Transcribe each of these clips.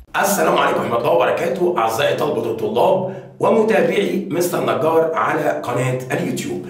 السلام عليكم ورحمة الله وبركاته أعزائي طلبة الطلاب ومتابعي مستر نجار على قناة اليوتيوب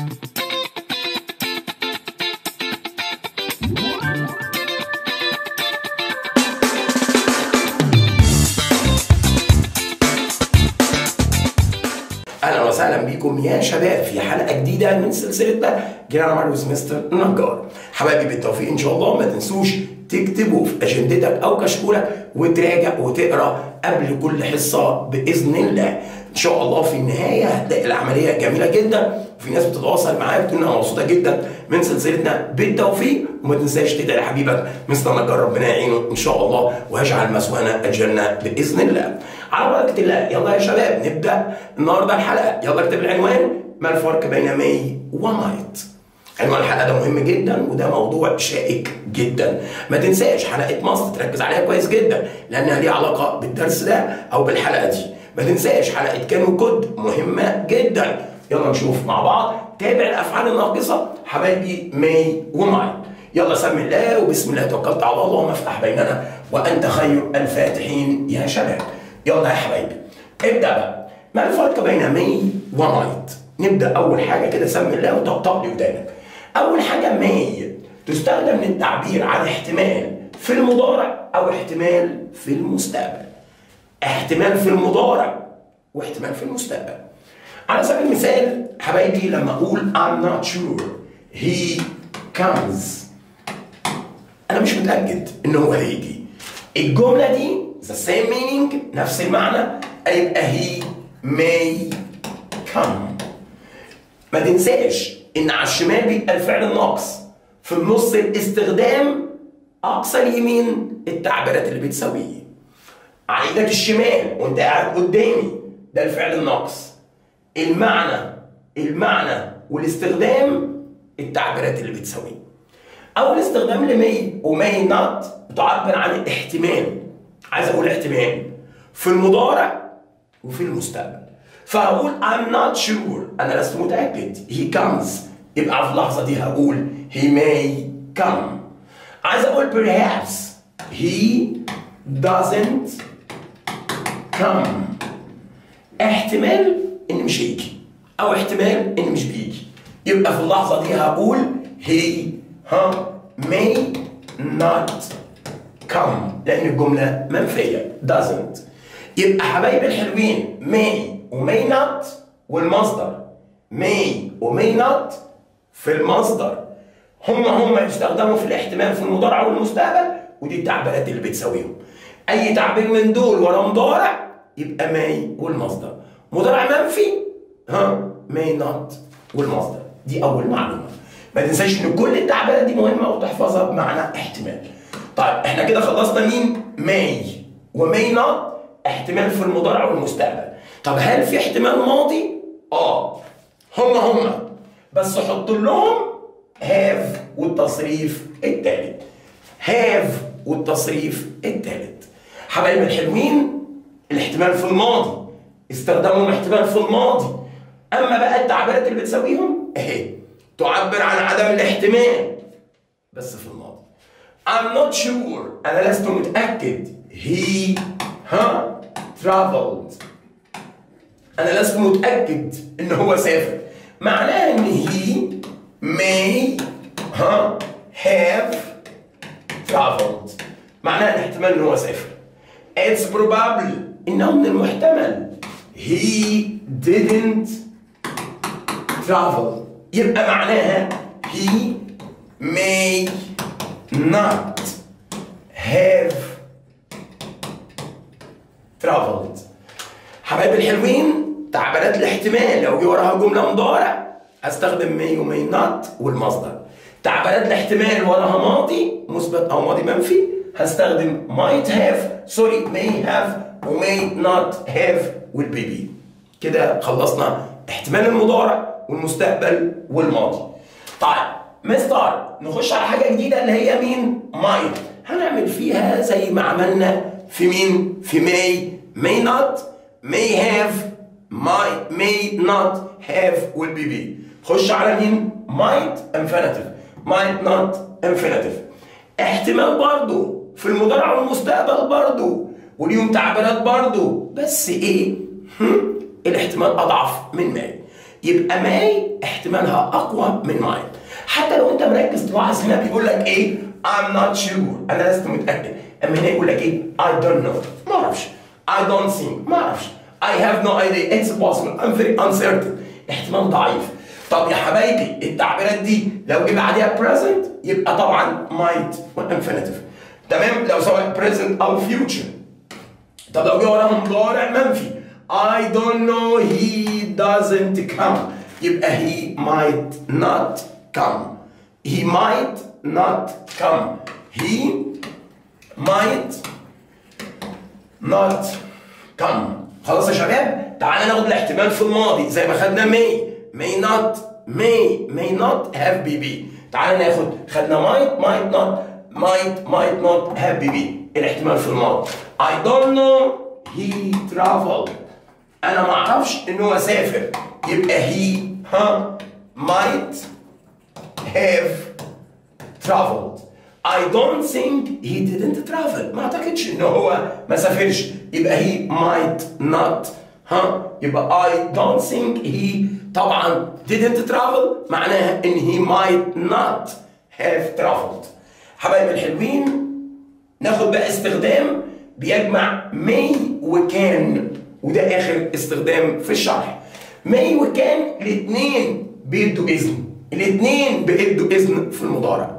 اهلا وسهلا بكم يا شباب في حلقه جديده من سلسله جرامر ويز مستر نجار حبايبي بالتوفيق ان شاء الله ما تنسوش تكتبوا في اجندتك او كشكولك وتراجع وتقرا قبل كل حصه باذن الله ان شاء الله في النهايه هتلاقي العمليه جميله جدا وفي ناس بتتواصل معايا بتقول انها مبسوطه جدا من سلسلتنا بالتوفيق وما تنساش تدعي لحبيبك مستر نجار ربنا يعينه ان شاء الله ويجعل مسوانا الجنه باذن الله على بركه الله يلا يا شباب نبدا النهارده الحلقه يلا اكتب العنوان ما الفرق بين ماي ومايت عنوان الحلقه ده مهم جدا وده موضوع شائك جدا ما تنساش حلقه مصر تركز عليها كويس جدا لانها ليها علاقه بالدرس ده او بالحلقه دي ما تنساش حلقه كان وكود مهمه جدا يلا نشوف مع بعض تابع الافعال الناقصه حبايبي ماي ومايت يلا سمي الله وبسم الله توكلت على الله وافتح بيننا وانت خير الفاتحين يا شباب يلا يا حبايبي ابدا بقى ما الفرق بين ماي ومايت نبدا اول حاجه كده سمي الله وطقطق لي ودانك اول حاجه ماي تستخدم للتعبير عن احتمال في المضارع او احتمال في المستقبل احتمال في المضارع واحتمال في المستقبل على سبيل المثال حبايبي لما اقول I'm not sure he comes انا مش متاكد ان هو هيجي الجمله دي the same meaning نفس المعنى هيبقى he may come ما تنساش ان على الشمال بيبقى الفعل الناقص في النص الاستخدام اقصى اليمين التعبيرات اللي بتساويه على ايدك الشمال وانت قاعد قدامي ده الفعل الناقص المعنى المعنى والاستخدام التعبيرات اللي بتساويه اول استخدام لمي ومي نوت بتعبر عن الاحتمال عايز اقول احتمال في المضارع وفي المستقبل فهقول I'm not sure أنا لست متأكد he comes يبقى في اللحظة دي هقول he may come عايز أقول perhaps he doesn't come احتمال إن مش هيجي أو احتمال إن مش بيجي يبقى في اللحظة دي هقول he ها may not come لأن الجملة منفية doesn't يبقى حبايبي الحلوين may ومي نوت والمصدر may ومي نوت في المصدر هم هم يستخدموا في الاحتمال في المضارع والمستقبل ودي التعبيرات اللي بتساويهم اي تعبير من دول ورا مضارع يبقى may والمصدر مضارع منفي ها may not والمصدر دي اول معلومه ما تنساش ان كل التعبيرات دي مهمه وتحفظها بمعنى احتمال طيب احنا كده خلصنا مين may ومي not احتمال في المضارع والمستقبل طب هل في احتمال ماضي؟ اه هم هم بس حط لهم هاف والتصريف الثالث هاف والتصريف الثالث حبايبي الحلوين الاحتمال في الماضي استخدمهم احتمال في الماضي اما بقى التعبيرات اللي بتساويهم اهي تعبر عن عدم الاحتمال بس في الماضي I'm not sure انا لست متاكد he ها traveled انا لست متاكد ان هو سافر معناه ان he may ها have traveled معناه ان احتمال ان هو سافر it's probable انه من المحتمل he didn't travel يبقى معناها he may not have traveled حبايبي الحلوين تعبيرات الاحتمال لو جه وراها جمله مضارع استخدم may ومay not والمصدر تعبيرات الاحتمال وراها ماضي مثبت او ماضي منفي هستخدم might have سوري may have وmay not have والبي بي كده خلصنا احتمال المضارع والمستقبل والماضي طيب مستر نخش على حاجه جديده اللي هي مين might هنعمل فيها زي ما عملنا في مين في may may not may have might may not have will be be خش على مين might infinitive might not infinitive احتمال برضو في المضارع والمستقبل برضو وليهم تعبيرات برضو بس ايه هم؟ الاحتمال اضعف من ماي يبقى ماي احتمالها اقوى من ماي حتى لو انت مركز تلاحظ هنا بيقول لك ايه I'm not sure انا لست متاكد اما هنا يقول لك ايه I don't know ما اعرفش I don't think ما اعرفش I have no idea it's possible I'm very uncertain احتمال ضعيف طب يا حبايبي التعبيرات دي لو جه بعديها present يبقى طبعا might والانفينيتيف تمام لو سواء present او future طب لو جه وراها مضارع منفي I don't know he doesn't come يبقى he might not come he might not come he might not come خلاص يا شباب تعالى ناخد الاحتمال في الماضي زي ما خدنا may may not may may not have BB تعالى ناخد خدنا might might not might might not have BB الاحتمال في الماضي I don't know he traveled انا ما اعرفش ان هو سافر يبقى he ها might have traveled I don't think he didn't travel ما اعتقدش ان هو ما سافرش يبقى he might not ها يبقى I don't think he طبعا didn't travel معناها ان he might not have traveled حبايبي الحلوين ناخد بقى استخدام بيجمع may وكان وده اخر استخدام في الشرح may وكان الاثنين بيدوا اذن الاثنين بيدوا اذن في المضارع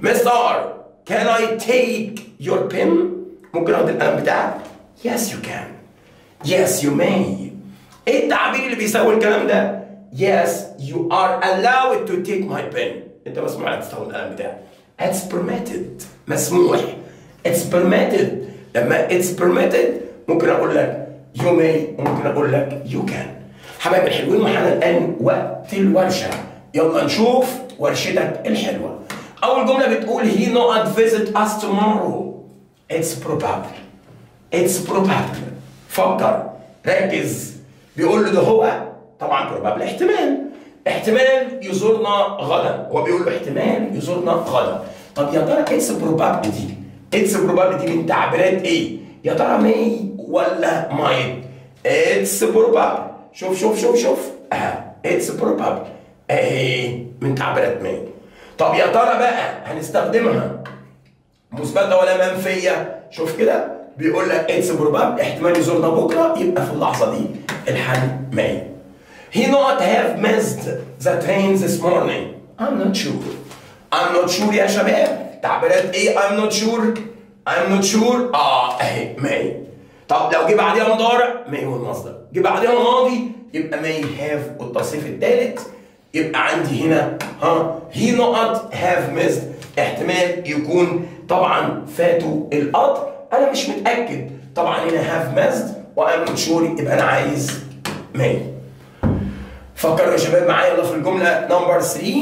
مستر can I take your pen ممكن اخد القلم بتاعك yes you can yes you may ايه التعبير اللي بيساوي الكلام ده yes you are allowed to take my pen انت مسموح لك تستخدم القلم بتاعك it's permitted مسموح it's permitted لما it's permitted ممكن اقول لك you may وممكن اقول لك you can حبايبي الحلوين وحنا الان وقت الورشه يلا نشوف ورشتك الحلوه اول جمله بتقول he not visit us tomorrow it's probable it's probable فكر ركز بيقول له ده هو طبعا probable احتمال احتمال يزورنا غدا هو بيقول له احتمال يزورنا غدا طب يا ترى اتس probability اتس probability من تعبيرات ايه يا ترى may ولا might اتس probable شوف شوف شوف شوف اه اتس probable اهي من تعبيرات may طب يا ترى بقى هنستخدمها مثبته ولا منفيه شوف كده بيقول لك اتس بروباب احتمال يزورنا بكره يبقى في اللحظه دي الحل may he not have missed the train this morning I'm not sure I'm not sure يا شباب تعبيرات ايه I'm not sure I'm not sure اه اهي may طب لو جه بعديها مضارع may والمصدر جه بعديها ماضي يبقى may have والتصريف الثالث يبقى عندي هنا ها he not have missed احتمال يكون طبعا فاتوا القطر انا مش متاكد طبعا هنا have missed وام not sure يبقى انا عايز may فكروا يا شباب معايا يلا في الجمله نمبر 3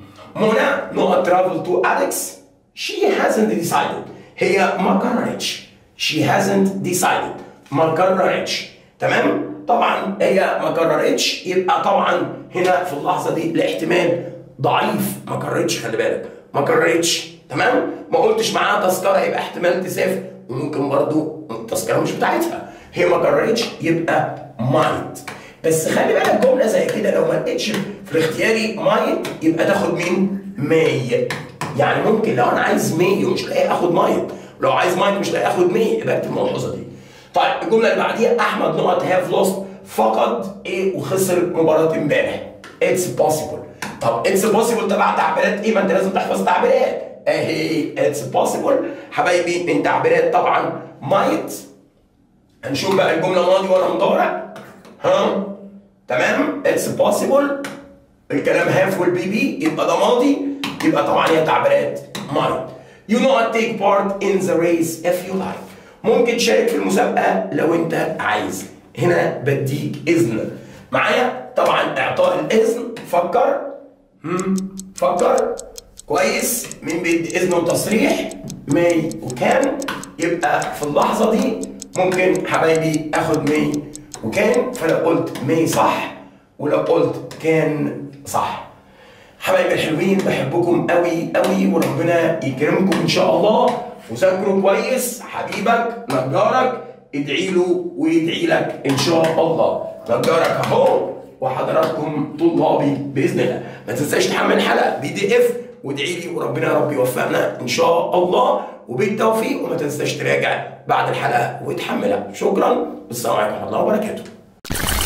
منى not travel to Alex she hasn't decided هي ما قررتش she hasn't decided ما قررتش تمام طبعا هي ما قررتش يبقى طبعا هنا في اللحظه دي الاحتمال ضعيف ما قررتش خلي بالك ما قررتش تمام ما قلتش معاها تذكره يبقى احتمال تسافر وممكن برضو التذكره مش بتاعتها هي ما قررتش يبقى مايت بس خلي بالك جمله زي كده لو ما لقيتش في الاختياري مايت يبقى تاخد مين ماي يعني ممكن لو انا عايز ماي ومش لاقي اخد مايت لو عايز مايت مش لاقي اخد ماي يبقى اكتب الملحوظه دي طيب الجمله اللي بعديها احمد نقط هاف لوست فقد ايه وخسر مباراه امبارح اتس بوسيبل طب اتس بوسيبل تبع تعبيرات ايه ما انت لازم تحفظ تعبيرات اهي اتس بوسيبل حبايبي من تعبيرات طبعا مايت هنشوف بقى الجمله ماضي ولا مضارع ها تمام اتس بوسيبل الكلام هاف والبي بي يبقى ده ماضي يبقى طبعا هي تعبيرات مايت You not take part in the race if you like ممكن تشارك في المسابقة لو أنت عايز هنا بديك إذن معايا طبعا إعطاء الإذن فكر هم فكر كويس مين بيدي إذن وتصريح ماي وكان يبقى في اللحظة دي ممكن حبايبي آخد ماي وكان فلو قلت ماي صح ولو قلت كان صح حبايبي الحلوين بحبكم قوي قوي وربنا يكرمكم ان شاء الله وذاكروا كويس حبيبك نجارك ادعي له ويدعي لك ان شاء الله نجارك اهو وحضراتكم طلابي باذن الله ما تنساش تحمل الحلقه بي دي اف وادعي لي وربنا يا رب يوفقنا ان شاء الله وبالتوفيق وما تنساش تراجع بعد الحلقه وتحملها شكرا والسلام عليكم ورحمه الله وبركاته